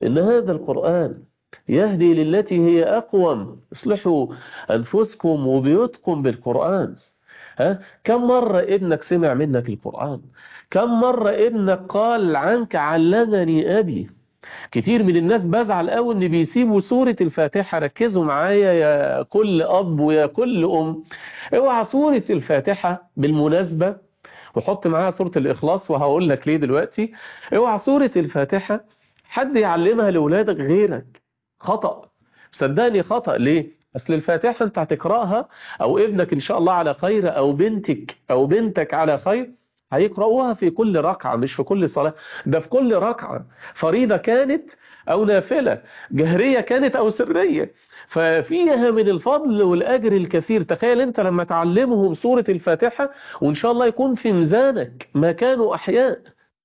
إن هذا القرآن يهدي للتي هي أقوم اصلحوا أنفسكم وبيوتكم بالقرآن ها؟ كم مرة ابنك سمع منك القرآن كم مرة ابنك قال عنك علمني أبي كتير من الناس بزعل قوي ان بيسيبوا سورة الفاتحة ركزوا معايا يا كل أب ويا كل أم اوعى سورة الفاتحة بالمناسبة وحط معاها سورة الإخلاص وهقول لك ليه دلوقتي اوعى سورة الفاتحة حد يعلمها لأولادك غيرك خطأ صدقني خطأ ليه أصل الفاتحة أنت هتقرأها أو ابنك إن شاء الله على خير أو بنتك أو بنتك على خير هيقرأوها في كل ركعة مش في كل صلاة ده في كل ركعة فريضة كانت أو نافلة جهرية كانت أو سرية ففيها من الفضل والأجر الكثير تخيل أنت لما تعلمهم سورة الفاتحة وإن شاء الله يكون في ميزانك ما كانوا أحياء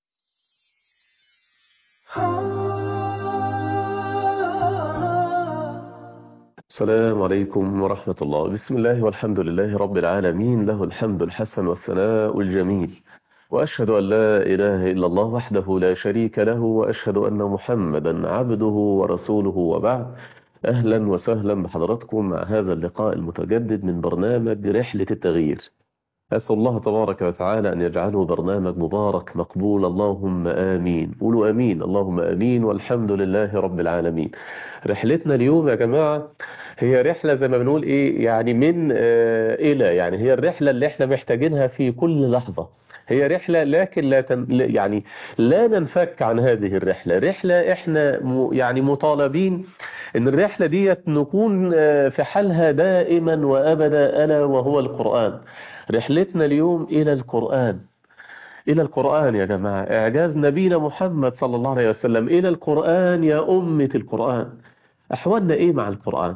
السلام عليكم ورحمة الله بسم الله والحمد لله رب العالمين له الحمد الحسن والثناء الجميل وأشهد أن لا إله إلا الله وحده لا شريك له وأشهد أن محمدا عبده ورسوله وبعد أهلا وسهلا بحضراتكم مع هذا اللقاء المتجدد من برنامج رحلة التغيير أسأل الله تبارك وتعالى أن يجعله برنامج مبارك مقبول اللهم آمين قولوا آمين اللهم آمين والحمد لله رب العالمين رحلتنا اليوم يا جماعة هي رحلة زي ما بنقول إيه يعني من آه إلى يعني هي الرحلة اللي احنا محتاجينها في كل لحظة هي رحلة لكن لا تن... يعني لا ننفك عن هذه الرحلة رحلة احنا م... يعني مطالبين ان الرحلة دي نكون في حالها دائما وابدا الا وهو القرآن رحلتنا اليوم الى القرآن الى القرآن يا جماعة اعجاز نبينا محمد صلى الله عليه وسلم الى القرآن يا امة القرآن احوالنا ايه مع القرآن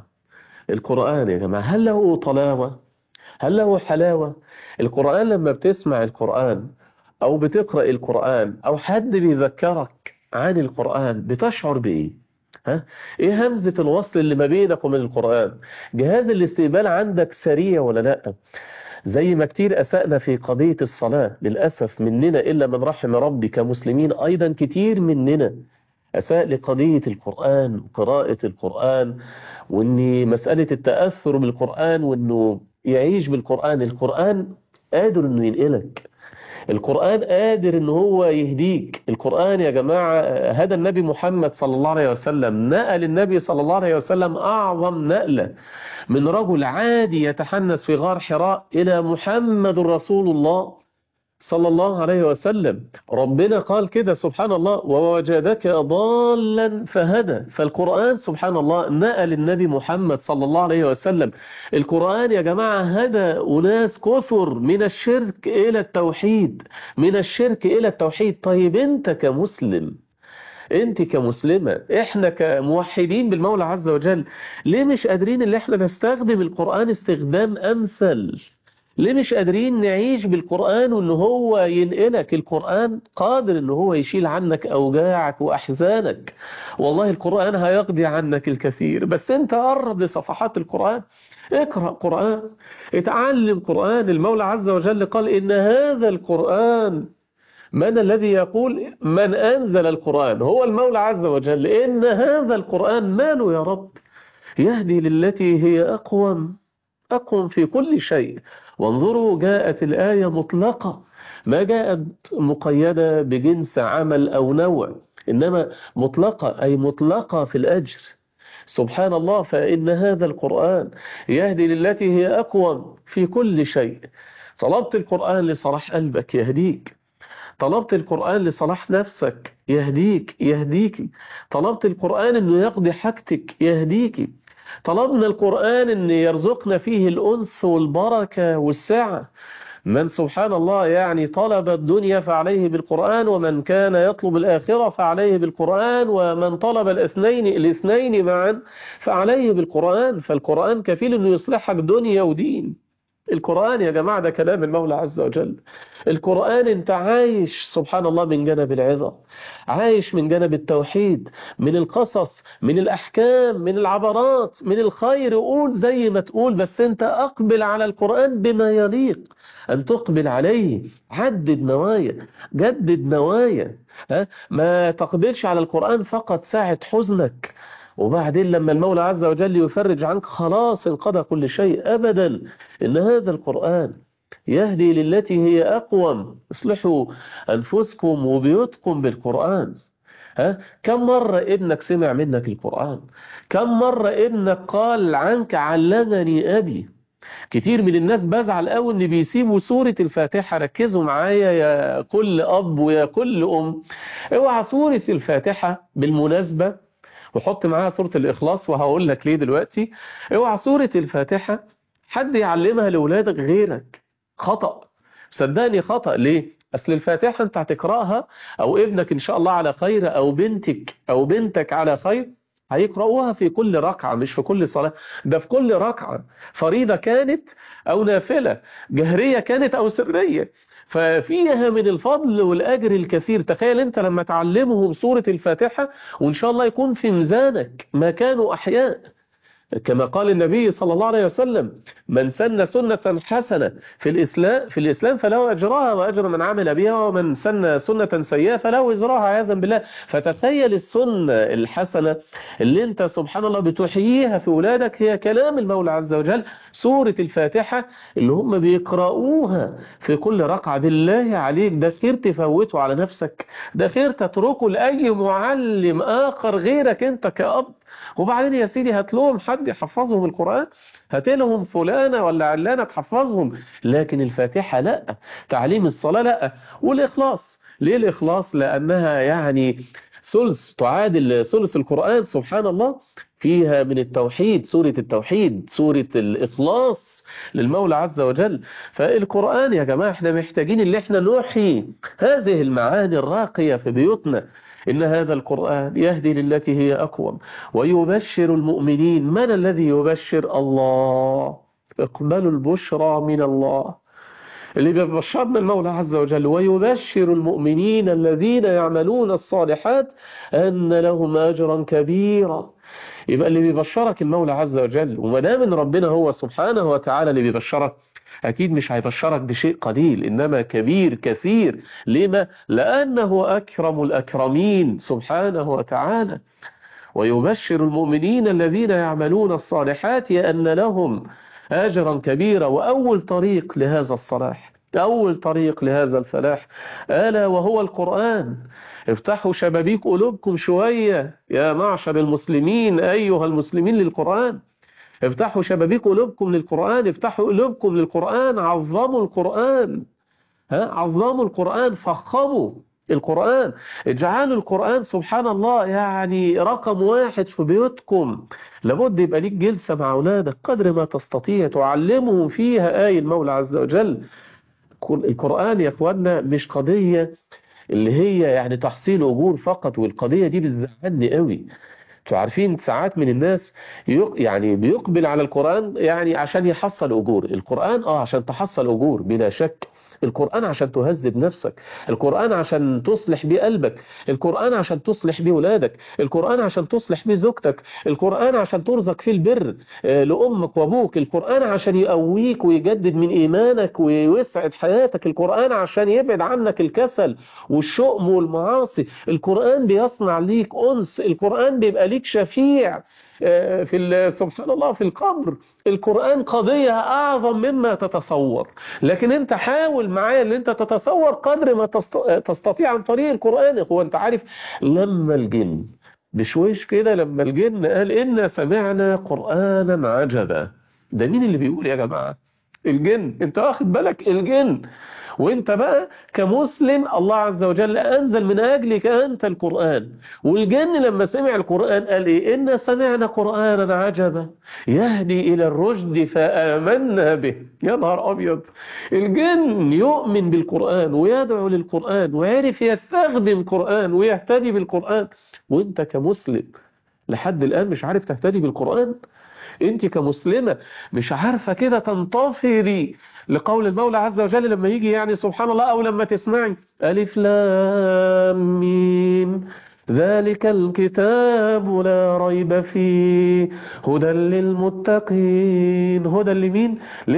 القرآن يا جماعة هل له طلاوة هل له حلاوة القرآن لما بتسمع القرآن أو بتقرأ القرآن أو حد بيذكرك عن القرآن بتشعر بإيه ها؟ إيه همزة الوصل اللي ما بينك ومن القرآن جهاز الاستقبال عندك سريع ولا لا زي ما كتير أسأنا في قضية الصلاة للأسف مننا إلا من رحم ربي كمسلمين أيضا كتير مننا أساء لقضية القرآن وقراءة القرآن وإن مسألة التأثر بالقرآن وإنه يعيش بالقرآن القرآن قادر انه ينقلك القرآن قادر ان هو يهديك القرآن يا جماعة هذا النبي محمد صلى الله عليه وسلم نقل النبي صلى الله عليه وسلم أعظم نقلة من رجل عادي يتحنس في غار حراء إلى محمد رسول الله صلى الله عليه وسلم ربنا قال كده سبحان الله ووجدك ضالا فهدى فالقرآن سبحان الله نقل النبي محمد صلى الله عليه وسلم القرآن يا جماعة هدى أناس كثر من الشرك إلى التوحيد من الشرك إلى التوحيد طيب أنت كمسلم انت كمسلمة احنا كموحدين بالمولى عز وجل ليه مش قادرين اللي احنا نستخدم القرآن استخدام أمثل ليه مش قادرين نعيش بالقرآن وان هو ينقلك القرآن قادر ان هو يشيل عنك اوجاعك واحزانك والله القرآن هيقضي عنك الكثير بس انت قرب لصفحات القرآن اقرأ قرآن اتعلم قرآن المولى عز وجل قال ان هذا القرآن من الذي يقول من أنزل القرآن هو المولى عز وجل إن هذا القرآن ماله يا رب يهدي للتي هي أقوم أقوم في كل شيء وانظروا جاءت الآية مطلقة ما جاءت مقيدة بجنس عمل أو نوع إنما مطلقة أي مطلقة في الأجر سبحان الله فإن هذا القرآن يهدي للتي هي أقوم في كل شيء طلبت القرآن لصلاح قلبك يهديك طلبت القرآن لصلاح نفسك يهديك يهديك طلبت القرآن أنه يقضي حاجتك يهديك طلبنا القرآن أن يرزقنا فيه الأنس والبركة والسعة من سبحان الله يعني طلب الدنيا فعليه بالقرآن ومن كان يطلب الآخرة فعليه بالقرآن ومن طلب الاثنين الاثنين معا فعليه بالقرآن فالقرآن كفيل أنه يصلحك دنيا ودين القرآن يا جماعة ده كلام المولى عز وجل القرآن انت عايش سبحان الله من جانب العظة عايش من جانب التوحيد من القصص من الأحكام من العبرات من الخير قول زي ما تقول بس انت أقبل على القرآن بما يليق أن تقبل عليه عدد نوايا جدد نوايا ها؟ ما تقبلش على القرآن فقط ساعة حزنك وبعدين لما المولى عز وجل يفرج عنك خلاص انقضى كل شيء أبدا إن هذا القرآن يهدي للتي هي أقوم اصلحوا أنفسكم وبيوتكم بالقرآن ها؟ كم مرة ابنك سمع منك القرآن كم مرة ابنك قال عنك علمني أبي كتير من الناس بزعل قوي ان بيسيبوا سورة الفاتحة ركزوا معايا يا كل اب ويا كل ام اوعى سورة الفاتحة بالمناسبة وحط معاها سورة الإخلاص وهقول لك ليه دلوقتي اوعى سورة الفاتحة حد يعلمها لأولادك غيرك خطأ صدقني خطأ ليه أصل الفاتحة أنت هتقرأها أو ابنك إن شاء الله على خير أو بنتك أو بنتك على خير هيقرأوها في كل ركعة مش في كل صلاة ده في كل ركعة فريضة كانت أو نافلة جهرية كانت أو سرية ففيها من الفضل والأجر الكثير تخيل أنت لما تعلمهم سورة الفاتحة وإن شاء الله يكون في ميزانك ما كانوا أحياء كما قال النبي صلى الله عليه وسلم من سن سنة حسنة في الإسلام في الإسلام فله أجرها وأجر من عمل بها ومن سن سنة سيئة فله وزرها عياذا بالله فتخيل السنة الحسنة اللي أنت سبحان الله بتحييها في أولادك هي كلام المولى عز وجل سورة الفاتحة اللي هم بيقرأوها في كل ركعة بالله عليك ده خير تفوته على نفسك ده خير تتركه لأي معلم آخر غيرك أنت كأب وبعدين يا سيدي هات لهم حد يحفظهم القرآن هات لهم فلانة ولا علانة تحفظهم لكن الفاتحة لا تعليم الصلاة لا والإخلاص ليه الإخلاص لأنها يعني ثلث تعادل ثلث القرآن سبحان الله فيها من التوحيد سورة التوحيد سورة الإخلاص للمولى عز وجل فالقرآن يا جماعة احنا محتاجين اللي احنا نوحي هذه المعاني الراقية في بيوتنا إن هذا القرآن يهدي للتي هي أقوم ويبشر المؤمنين من الذي يبشر الله اقبلوا البشرى من الله اللي بيبشرنا المولى عز وجل ويبشر المؤمنين الذين يعملون الصالحات أن لهم أجرا كبيرا يبقى اللي بيبشرك المولى عز وجل وما دام ان ربنا هو سبحانه وتعالى اللي بيبشرك أكيد مش هيبشرك بشيء قليل إنما كبير كثير لما؟ لأنه أكرم الأكرمين سبحانه وتعالى ويبشر المؤمنين الذين يعملون الصالحات أن لهم أجرا كبيرا وأول طريق لهذا الصلاح أول طريق لهذا الفلاح ألا وهو القرآن افتحوا شبابيك قلوبكم شوية يا معشر المسلمين أيها المسلمين للقرآن افتحوا شبابيك قلوبكم للقرآن افتحوا قلوبكم للقرآن عظموا القرآن ها عظموا القرآن فخموا القرآن اجعلوا القرآن سبحان الله يعني رقم واحد في بيوتكم لابد يبقى ليك جلسة مع أولادك قدر ما تستطيع تعلمهم فيها آية المولى عز وجل القرآن يا اخوانا مش قضية اللي هي يعني تحصيل أجور فقط والقضية دي بتزعلني قوي انتوا عارفين ساعات من الناس يعني بيقبل على القرآن يعني عشان يحصل أجور القرآن اه عشان تحصل أجور بلا شك القرآن عشان تهذب نفسك القرآن عشان تصلح بيه قلبك القرآن عشان تصلح بيه ولادك القرآن عشان تصلح بيه زوجتك القرآن عشان ترزق فيه البر لأمك وأبوك القرآن عشان يقويك ويجدد من إيمانك ويسعد حياتك القرآن عشان يبعد عنك الكسل والشؤم والمعاصي القرآن بيصنع ليك أنس القرآن بيبقى ليك شفيع في سبحان الله في القبر القرآن قضية أعظم مما تتصور لكن أنت حاول معايا أن أنت تتصور قدر ما تستطيع عن طريق القرآن هو أنت عارف لما الجن بشويش كده لما الجن قال إنا سمعنا قرآنا عجبا ده مين اللي بيقول يا جماعة الجن انت واخد بالك الجن وانت بقى كمسلم الله عز وجل أنزل من أجلك أنت القرآن والجن لما سمع القرآن قال إيه إن سمعنا قرآنا عجبا يهدي إلى الرشد فآمنا به يا نهار أبيض الجن يؤمن بالقرآن ويدعو للقرآن ويعرف يستخدم القرآن ويهتدي بالقرآن وانت كمسلم لحد الآن مش عارف تهتدي بالقرآن انت كمسلمة مش عارفة كده تنتظري لقول المولى عز وجل لما يجي يعني سبحان الله او لما تسمعي ألف لام ميم ذلك الكتاب لا ريب فيه هدى للمتقين هدى لمين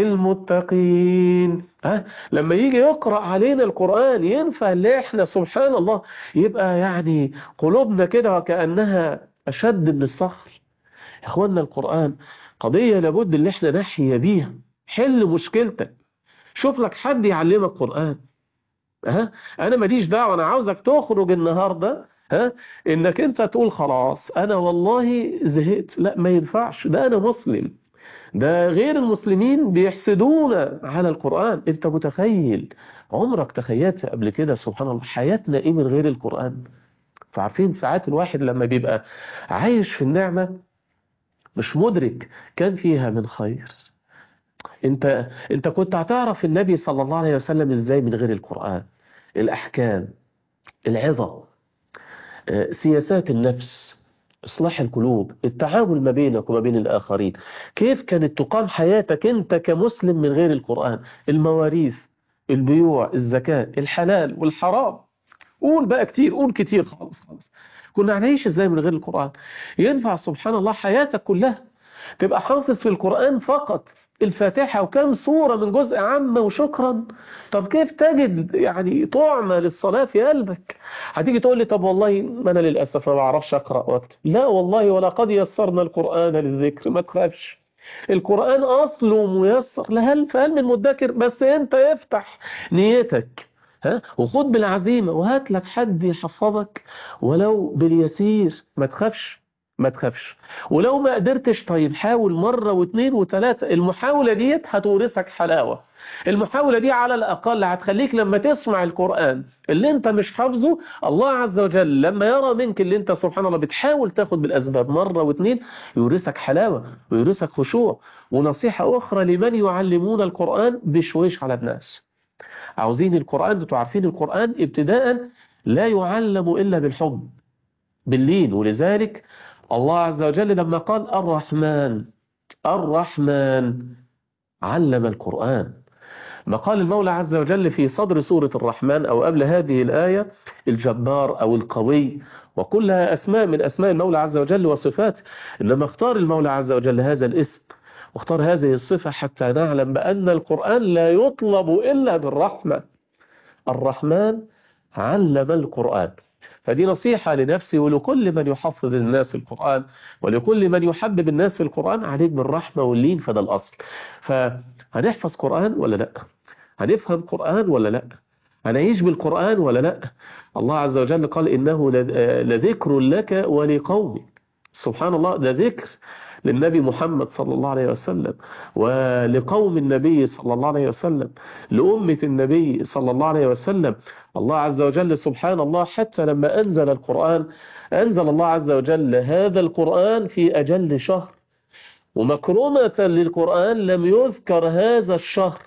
للمتقين ها لما يجي يقرأ علينا القرآن ينفع اللي احنا سبحان الله يبقى يعني قلوبنا كده وكأنها أشد من الصخر يا اخوانا القرآن قضية لابد اللي احنا نحيا بيها حل مشكلتك شوف لك حد يعلمك قرآن ها انا ماليش دعوه انا عاوزك تخرج النهارده ها انك انت تقول خلاص انا والله زهقت لا ما ينفعش ده انا مسلم ده غير المسلمين بيحسدونا على القرآن انت متخيل عمرك تخيلت قبل كده سبحان الله حياتنا ايه من غير القرآن فعارفين ساعات الواحد لما بيبقى عايش في النعمة مش مدرك كان فيها من خير انت انت كنت هتعرف النبي صلى الله عليه وسلم ازاي من غير القرآن الأحكام العظة سياسات النفس إصلاح القلوب التعامل ما بينك وما بين الآخرين كيف كانت تقام حياتك أنت كمسلم من غير القرآن المواريث البيوع الزكاة الحلال والحرام قول بقى كتير قول كتير خالص خالص كنا هنعيش ازاي من غير القرآن ينفع سبحان الله حياتك كلها تبقى حافظ في القرآن فقط الفاتحة وكم سورة من جزء عامة وشكرا طب كيف تجد يعني طعمة للصلاة في قلبك هتيجي تقول لي طب والله ما أنا للأسف ما بعرفش أقرأ وقت لا والله ولقد يسرنا القرآن للذكر ما تخافش القرآن أصله ميسر لهل فهل من مدكر بس أنت افتح نيتك ها وخد بالعزيمة وهات لك حد يحفظك ولو باليسير ما تخافش ما تخافش ولو ما قدرتش طيب حاول مرة واثنين وثلاثة المحاولة ديت هتورثك حلاوة المحاولة دي على الأقل هتخليك لما تسمع القرآن اللي انت مش حافظه الله عز وجل لما يرى منك اللي انت سبحان الله بتحاول تاخد بالأسباب مرة واثنين يورثك حلاوة ويورثك خشوع ونصيحة أخرى لمن يعلمون القرآن بشويش على الناس عاوزين القرآن انتوا عارفين القرآن ابتداء لا يعلم إلا بالحب باللين ولذلك الله عز وجل لما قال الرحمن الرحمن علم القرآن ما قال المولى عز وجل في صدر سورة الرحمن أو قبل هذه الآية الجبار أو القوي وكلها أسماء من أسماء المولى عز وجل وصفاته إنما اختار المولى عز وجل هذا الاسم واختار هذه الصفة حتى نعلم بأن القرآن لا يطلب إلا بالرحمة الرحمن علم القرآن فدي نصيحة لنفسي ولكل من يحفظ الناس القرآن ولكل من يحبب الناس في القرآن عليك بالرحمة واللين فده الأصل فهنحفظ قرآن ولا لا هنفهم قرآن ولا لا هنعيش بالقرآن ولا لا الله عز وجل قال إنه لذكر لك ولقومك سبحان الله ده ذكر للنبي محمد صلى الله عليه وسلم ولقوم النبي صلى الله عليه وسلم لأمة النبي صلى الله عليه وسلم الله عز وجل سبحان الله حتى لما أنزل القرآن أنزل الله عز وجل هذا القرآن في أجل شهر ومكرمة للقرآن لم يذكر هذا الشهر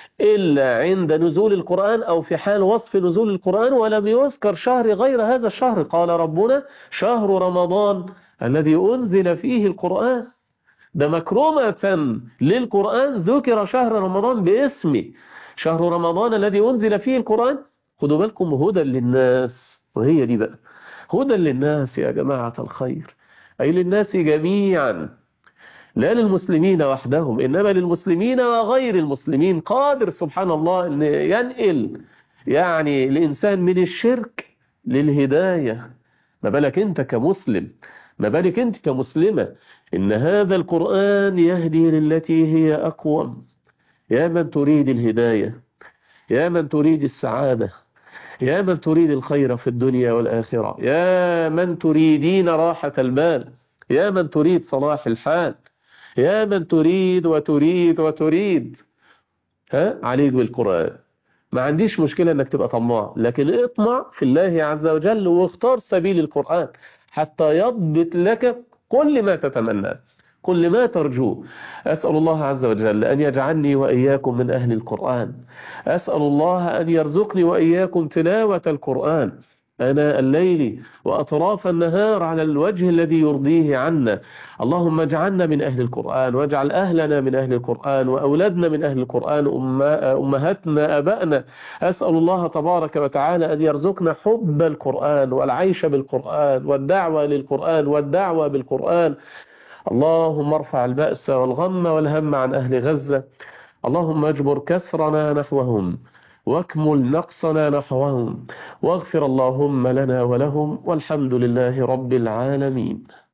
إلا عند نزول القرآن أو في حال وصف نزول القرآن ولم يذكر شهر غير هذا الشهر قال ربنا شهر رمضان الذي أنزل فيه القرآن ده مكرمة للقرآن ذكر شهر رمضان باسمه شهر رمضان الذي أنزل فيه القرآن خدوا بالكم هدى للناس وهي دي بقى هدى للناس يا جماعة الخير أي للناس جميعا لا للمسلمين وحدهم إنما للمسلمين وغير المسلمين قادر سبحان الله أن ينقل يعني الإنسان من الشرك للهداية ما بالك أنت كمسلم ما بالك أنت كمسلمة إن هذا القرآن يهدي للتي هي أقوم يا من تريد الهداية يا من تريد السعادة يا من تريد الخير في الدنيا والآخرة يا من تريدين راحة البال يا من تريد صلاح الحال يا من تريد وتريد وتريد ها عليك بالقرآن ما عنديش مشكلة انك تبقى طماع لكن اطمع في الله عز وجل واختار سبيل القرآن حتى يضبط لك كل ما تتمنى كل ما ترجوه أسأل الله عز وجل أن يجعلني وإياكم من أهل القرآن أسأل الله أن يرزقني وإياكم تلاوة القرآن آناء الليل وأطراف النهار على الوجه الذي يرضيه عنا اللهم اجعلنا من أهل القرآن واجعل أهلنا من أهل القرآن وأولادنا من أهل القرآن أمهاتنا أبائنا أسأل الله تبارك وتعالى أن يرزقنا حب القرآن والعيش بالقرآن والدعوة للقرآن والدعوة بالقرآن اللهم ارفع البأس والغم والهم عن أهل غزة اللهم اجبر كسرنا نحوهم واكمل نقصنا نحوهم واغفر اللهم لنا ولهم والحمد لله رب العالمين